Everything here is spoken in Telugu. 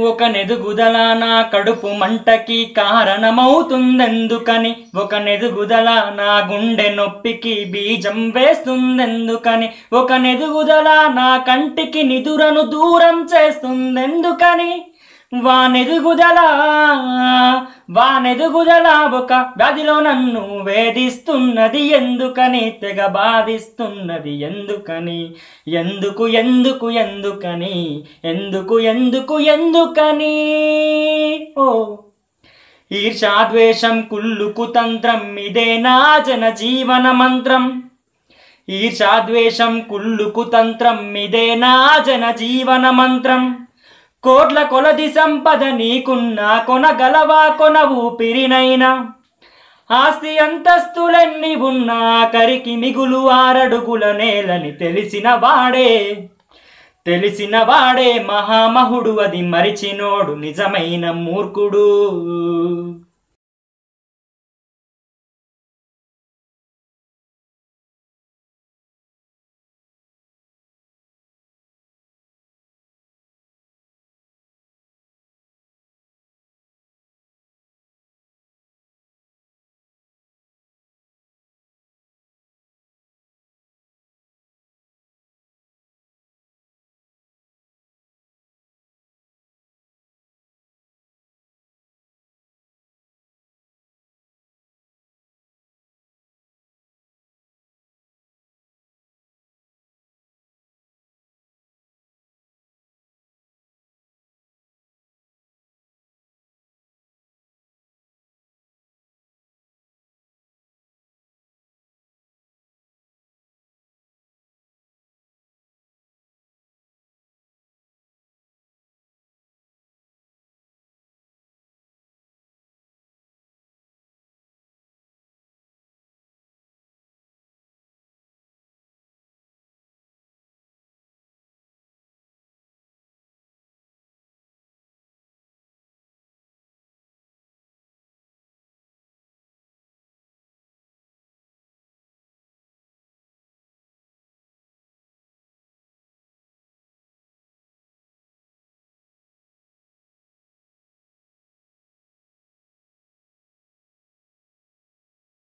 ఒక నెదుగుదల నా కడుపు మంటకి కారణమవుతుందెందుకని ఒక నెదుగుదల నా గుండె నొప్పికి బీజం వేస్తుందెందుకని ఒక నెదుగుదల నా కంటికి నిదురను దూరం చేస్తుందెందుకని వానెదుగుదల వానెదుగుదల ఒక వ్యాధిలో నన్ను వేధిస్తున్నది ఎందుకని తెగ బాధిస్తున్నది ఎందుకని ఎందుకు ఎందుకు ఎందుకని ఎందుకు ఎందుకు ఎందుకని ఓ ఈర్షాద్వేషం కుల్లుకు తంత్రం ఇదే నా జన జీవన మంత్రం ఈర్షాద్వేషం కుల్లుకు తంత్రం ఇదే నా జన జీవన మంత్రం కోట్ల కొలది సంపద నీకున్నా కొనగలవా కొన ఊపిరినైనా ఆస్తి అంతస్తులెన్ని ఉన్నా కరికి మిగులు ఆరడుగుల నేలని తెలిసిన వాడే తెలిసిన వాడే మహామహుడు అది మరిచినోడు నిజమైన మూర్ఖుడు